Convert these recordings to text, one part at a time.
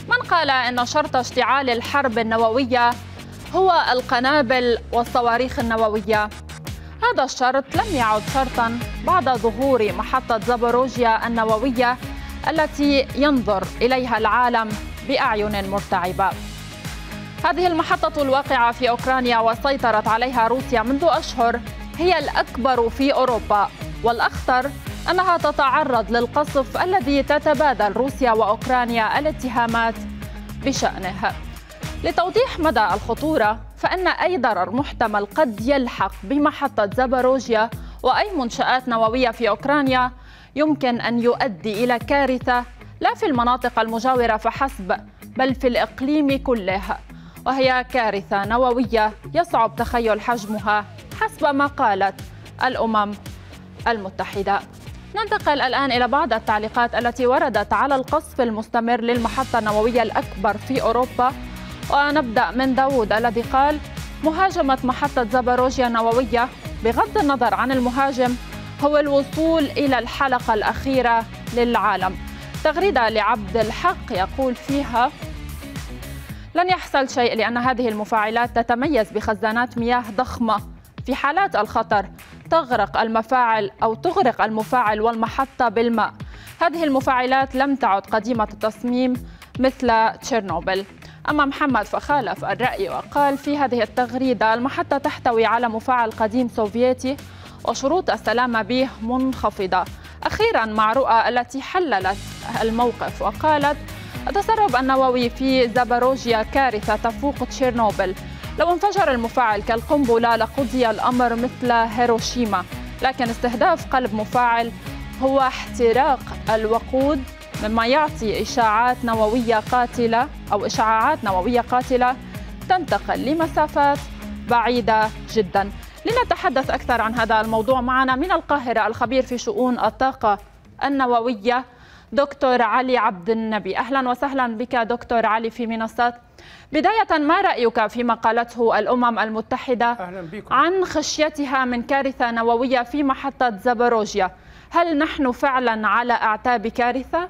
من قال ان شرط اشتعال الحرب النوويه هو القنابل والصواريخ النوويه هذا الشرط لم يعد شرطا بعد ظهور محطه زابوروجيا النوويه التي ينظر اليها العالم باعين مرتعبه هذه المحطه الواقعه في اوكرانيا وسيطرت عليها روسيا منذ اشهر هي الاكبر في اوروبا والاخطر انها تتعرض للقصف الذي تتبادل روسيا واوكرانيا الاتهامات بشانه لتوضيح مدى الخطوره فان اي ضرر محتمل قد يلحق بمحطه زاباروجيا واي منشات نوويه في اوكرانيا يمكن ان يؤدي الى كارثه لا في المناطق المجاوره فحسب بل في الاقليم كله وهي كارثه نوويه يصعب تخيل حجمها حسب ما قالت الامم المتحده ننتقل الآن إلى بعض التعليقات التي وردت على القصف المستمر للمحطة النووية الأكبر في أوروبا ونبدأ من داود الذي قال مهاجمة محطة زاباروجيا النووية بغض النظر عن المهاجم هو الوصول إلى الحلقة الأخيرة للعالم تغريدة لعبد الحق يقول فيها لن يحصل شيء لأن هذه المفاعلات تتميز بخزانات مياه ضخمة في حالات الخطر تغرق المفاعل أو تغرق المفاعل والمحطة بالماء هذه المفاعلات لم تعد قديمة التصميم مثل تشيرنوبل أما محمد فخالف الرأي وقال في هذه التغريدة المحطة تحتوي على مفاعل قديم سوفيتي وشروط السلامة به منخفضة أخيرا مع رؤى التي حللت الموقف وقالت التسرب النووي في زاباروجيا كارثة تفوق تشيرنوبل لو انفجر المفاعل كالقنبلة لقضي الأمر مثل هيروشيما لكن استهداف قلب مفاعل هو احتراق الوقود مما يعطي إشاعات نووية قاتلة أو إشعاعات نووية قاتلة تنتقل لمسافات بعيدة جدا لنتحدث أكثر عن هذا الموضوع معنا من القاهرة الخبير في شؤون الطاقة النووية دكتور علي عبد النبي أهلا وسهلا بك دكتور علي في منصات بداية ما رأيك فيما قالته الأمم المتحدة أهلا بكم. عن خشيتها من كارثة نووية في محطة زاباروجيا هل نحن فعلا على أعتاب كارثة؟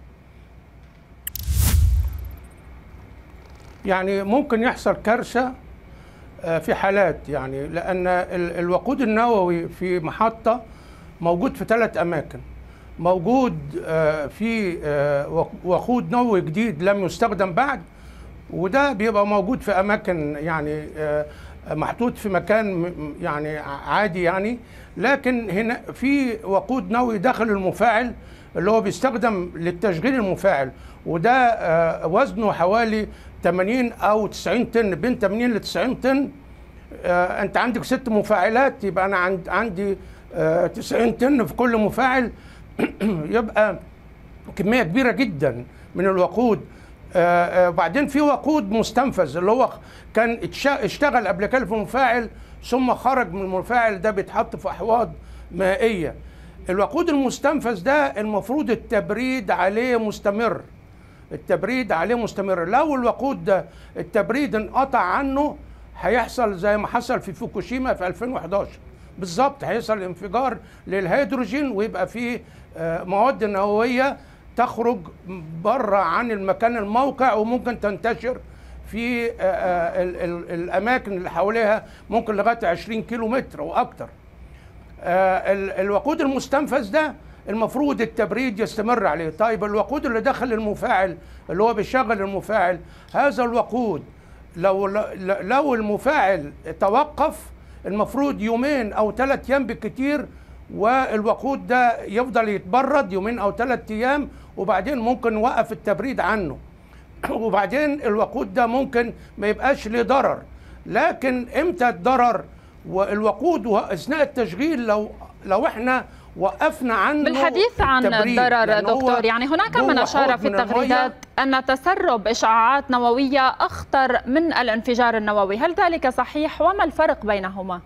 يعني ممكن يحصل كارثة آه، في حالات يعني لأن ال- الوقود النووي في محطة موجود في ثلاث أماكن موجود آه، في آه، وق- وقود نووي جديد لم يستخدم بعد وده بيبقى موجود في أماكن يعني آه، محطوط في مكان م- م- يعني عادي يعني لكن هنا في وقود نووي داخل المفاعل اللي هو بيستخدم للتشغيل المفاعل وده آه، وزنه حوالي 80 او 90 طن بين 80 ل 90 طن آه، انت عندك ست مفاعلات يبقى انا عند عندي آه، 90 طن في كل مفاعل يبقى كميه كبيره جدا من الوقود آه، آه، وبعدين في وقود مستنفذ اللي هو كان اتش- اشتغل قبل كده في مفاعل ثم خرج من المفاعل ده بيتحط في احواض مائيه الوقود المستنفذ ده المفروض التبريد عليه مستمر التبريد عليه مستمر لو الوقود ده التبريد انقطع عنه هيحصل زي ما حصل في فوكوشيما في 2011 بالظبط هيحصل انفجار للهيدروجين ويبقى فيه آه، مواد نوويه تخرج بره عن المكان الموقع وممكن تنتشر في آه، آه، ال- ال- الاماكن اللي حواليها ممكن لغايه 20 كيلو متر واكتر آه، ال- الوقود المستنفذ ده المفروض التبريد يستمر عليه طيب الوقود اللي دخل المفاعل اللي هو بيشغل المفاعل هذا الوقود لو لو المفاعل توقف المفروض يومين او ثلاث ايام بالكتير والوقود ده يفضل يتبرد يومين او ثلاث ايام وبعدين ممكن نوقف التبريد عنه وبعدين الوقود ده ممكن ما يبقاش له ضرر لكن امتى الضرر والوقود اثناء التشغيل لو لو احنا وقفنا عنه بالحديث عن التبريد، الضرر لأن هو دكتور يعني هناك من جوه أشار حوض في من المية التغريدات أن تسرب إشعاعات نووية أخطر من الانفجار النووي هل ذلك صحيح وما الفرق بينهما؟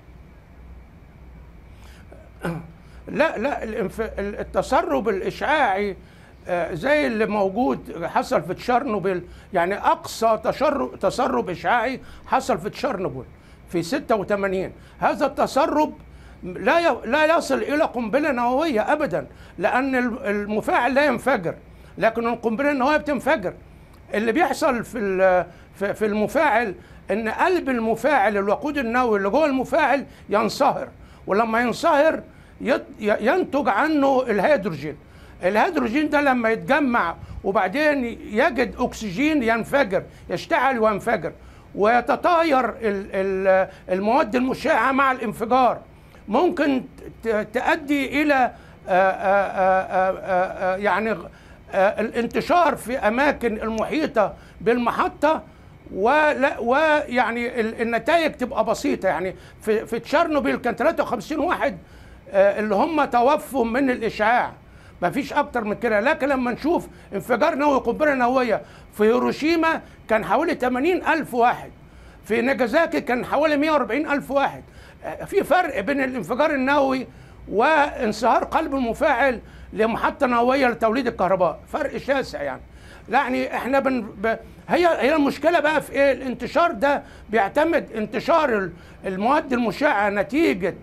لا لا الانف... التسرب الاشعاعي آه، زي اللي موجود حصل في تشيرنوبل يعني اقصى تشرب تسرب اشعاعي حصل في تشيرنوبل في 86 هذا التسرب لا ي... لا يصل الى قنبله نوويه ابدا لان ال- المفاعل لا ينفجر لكن القنبله النوويه بتنفجر اللي بيحصل في ال- في في المفاعل ان قلب المفاعل الوقود النووي اللي جوه المفاعل ينصهر ولما ينصهر يط- ي- ينتج عنه الهيدروجين الهيدروجين ده لما يتجمع وبعدين يجد اكسجين ينفجر يشتعل وينفجر ويتطاير ال- ال- المواد المشعه مع الانفجار ممكن ت- تؤدي الى آه، آه، آه، آه، آه، يعني آه، الانتشار في اماكن المحيطه بالمحطه ولا ويعني ال- النتائج تبقى بسيطه يعني في في تشيرنوبيل كان 53 واحد آه، اللي هم توفوا من الاشعاع ما فيش اكتر من كده لكن لما نشوف انفجار نووي قنبله نوويه في هيروشيما كان حوالي 80 الف واحد في ناجازاكي كان حوالي 140 الف واحد آه، في فرق بين الانفجار النووي وانصهار قلب المفاعل لمحطه نوويه لتوليد الكهرباء فرق شاسع يعني يعني احنا بن ب... هي هي المشكله بقى في ايه الانتشار ده بيعتمد انتشار ال- المواد المشعه نتيجه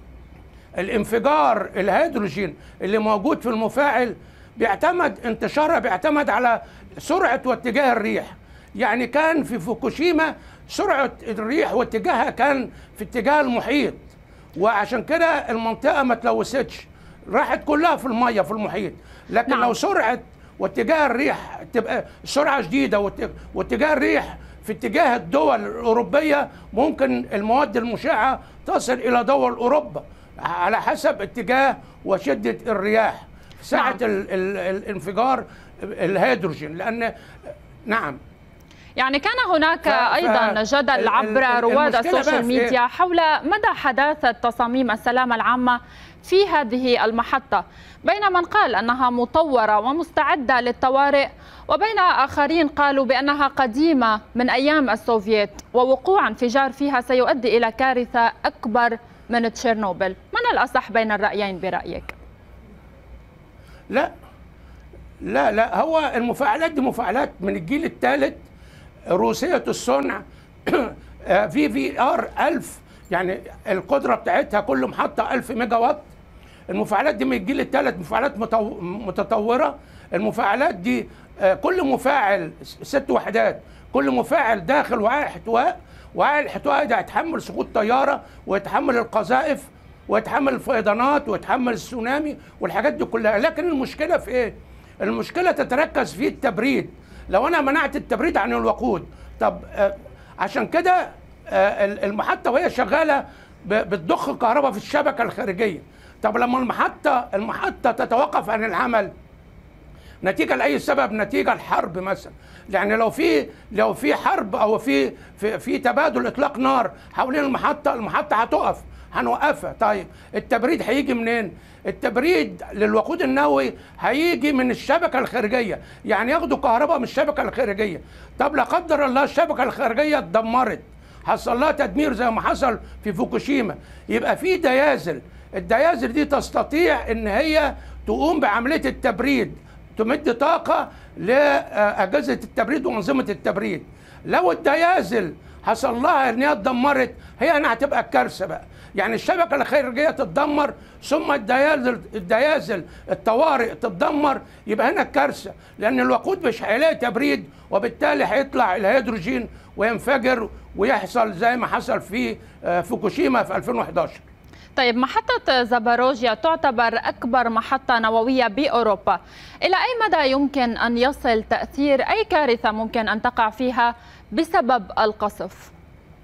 الانفجار الهيدروجين اللي موجود في المفاعل بيعتمد انتشارها بيعتمد على سرعه واتجاه الريح يعني كان في فوكوشيما سرعه الريح واتجاهها كان في اتجاه المحيط وعشان كده المنطقه ما تلوثتش راحت كلها في الميه في المحيط لكن نعم. لو سرعه واتجاه الريح تبقى سرعه شديده وات- واتجاه الريح في اتجاه الدول الاوروبيه ممكن المواد المشعه تصل الى دول اوروبا على حسب اتجاه وشده الرياح ساعه نعم. ال ال الانفجار الهيدروجين لان نعم يعني كان هناك ف- ف- ايضا ال- جدل ال- عبر ال- رواد المشكلة بقى السوشيال في إيه؟ ميديا حول مدى حداثه تصاميم السلامه العامه في هذه المحطه بين من قال انها مطوره ومستعده للطوارئ وبين اخرين قالوا بانها قديمه من ايام السوفييت ووقوع انفجار فيها سيؤدي الى كارثه اكبر من تشيرنوبل من الاصح بين الرايين برايك لا لا لا هو المفاعلات دي مفاعلات من الجيل الثالث روسية الصنع في في ار 1000 يعني القدرة بتاعتها كل محطة 1000 ميجا وات المفاعلات دي من الجيل الثالث مفاعلات متو- متطورة المفاعلات دي آه، كل مفاعل ست وحدات كل مفاعل داخل وعاء احتواء وعاء الاحتواء ده هيتحمل سقوط طيارة ويتحمل القذائف ويتحمل الفيضانات ويتحمل السونامي والحاجات دي كلها لكن المشكلة في ايه؟ المشكلة تتركز في التبريد لو انا منعت التبريد عن الوقود طب آه، عشان كده آه، المحطة وهي شغالة ب- بتضخ كهرباء في الشبكة الخارجية طب لما المحطة المحطة تتوقف عن العمل نتيجه لاي سبب نتيجه الحرب مثلا يعني لو في لو في حرب او في في, في تبادل اطلاق نار حوالين المحطه المحطه هتقف هنوقفها طيب التبريد هيجي منين التبريد للوقود النووي هيجي من الشبكه الخارجيه يعني ياخدوا كهرباء من الشبكه الخارجيه طب لا قدر الله الشبكه الخارجيه اتدمرت حصل لها تدمير زي ما حصل في فوكوشيما يبقى في ديازل الديازل دي تستطيع ان هي تقوم بعمليه التبريد تمد طاقة لأجهزة التبريد وأنظمة التبريد لو الديازل حصل لها ان هي اتدمرت هي هنا هتبقى الكارثه بقى يعني الشبكه الخارجيه تتدمر ثم الديازل الديازل الطوارئ تتدمر يبقى هنا الكارثه لان الوقود مش هيلاقي تبريد وبالتالي هيطلع الهيدروجين وينفجر ويحصل زي ما حصل في آه، فوكوشيما في 2011 طيب محطة زاباروجيا تعتبر أكبر محطة نووية بأوروبا إلى أي مدى يمكن أن يصل تأثير أي كارثة ممكن أن تقع فيها بسبب القصف؟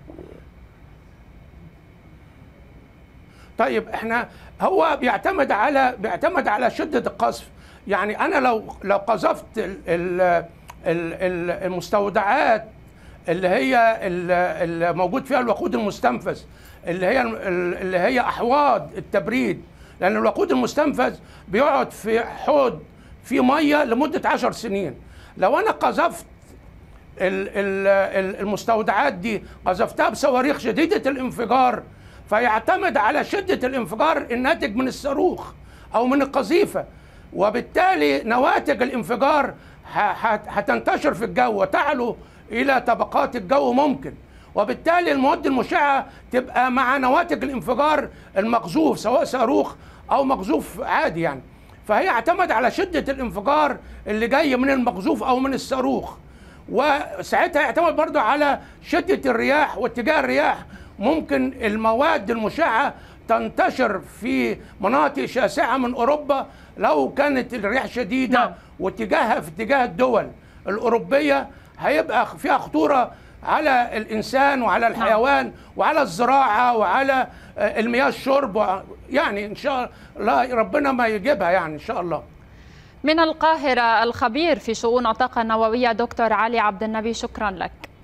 طيب احنا هو بيعتمد على بيعتمد على شده القذف يعني انا لو لو قذفت ال- ال- ال- ال- المستودعات اللي هي اللي موجود فيها الوقود المستنفذ اللي هي اللي هي احواض التبريد لان الوقود المستنفذ بيقعد في حوض فيه ميه لمده 10 سنين لو انا قذفت ال- ال- ال- المستودعات دي قذفتها بصواريخ شديده الانفجار فيعتمد على شده الانفجار الناتج من الصاروخ او من القذيفه وبالتالي نواتج الانفجار ه- ه- هتنتشر في الجو وتعلو الى طبقات الجو ممكن وبالتالي المواد المشعه تبقى مع نواتج الانفجار المقذوف سواء صاروخ او مقذوف عادي يعني فهي اعتمد على شده الانفجار اللي جاي من المقذوف او من الصاروخ وساعتها يعتمد برضه على شده الرياح واتجاه الرياح ممكن المواد المشعه تنتشر في مناطق شاسعه من اوروبا لو كانت الرياح شديده نعم. واتجاهها في اتجاه الدول الاوروبيه هيبقى فيها خطوره على الانسان وعلى الحيوان وعلى الزراعه وعلى آه، المياه الشرب وع- يعني ان شاء الله ربنا ما يجيبها يعني ان شاء الله من القاهرة الخبير في شؤون الطاقة النووية دكتور علي عبد النبي شكرا لك